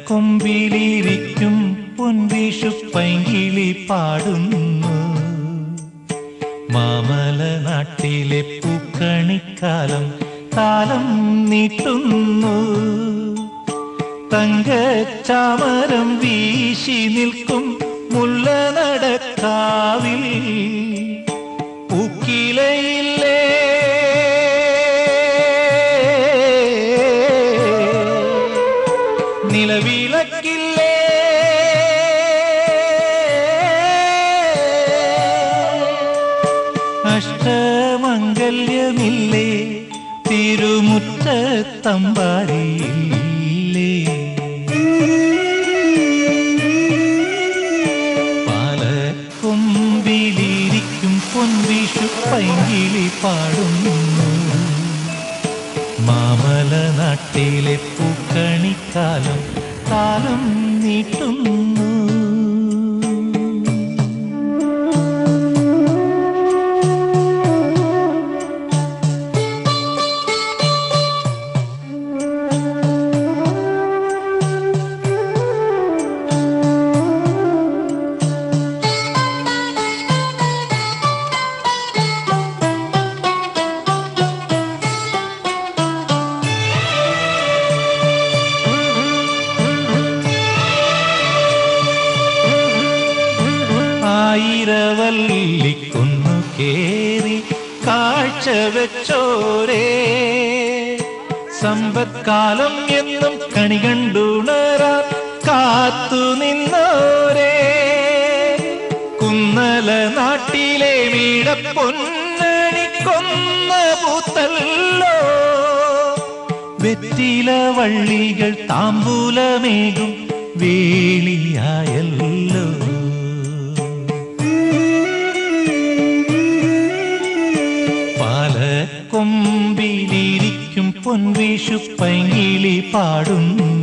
പാലക്കൊമ്പിലിരിക്കും പൊൻവിഷു പൈങ്കിളി പാടുന്നു മാമല നാട്ടിലെ പൂക്കണിക്കാലം താലം നീട്ടുന്നു തങ്കച്ചാമരം വീശി നിൽക്കും മുല്ല നടക്കാവിൽ പൂക്കിലയില്ലേ നിലവിളക്കില്ലേ അഷ്ടമംഗല്യമില്ലേ തിരുമുറ്റത്തമ്പാടിയില്ലേ പാലക്കൊമ്പിലിരിക്കും പൊൻവിഷു പൈങ്കിളി പാടുന്നു മാമല നാട്ടിലെ പൂക്കണിക്കാലം കാലം നീട്ടുന്നു ആയിരവല്ലിക്കുന്നു കേറി കാഴ്ച വെച്ചോരേ സമ്പത്കാലം എന്നും കണി കണ്ടുണരാൻ കാത്തു നിന്നോരേ കുന്നല നാട്ടിലെ വീട പൊന്നണി കൊന്ന പൂത്തല്ലോ വെറ്റില വള്ളികൾ താമ്പൂലമേകും വേളിയായല്ലോ പാലക്കൊമ്പിലിരിക്കും പൊൻവിഷു പൈങ്കിളി പാടുന്നു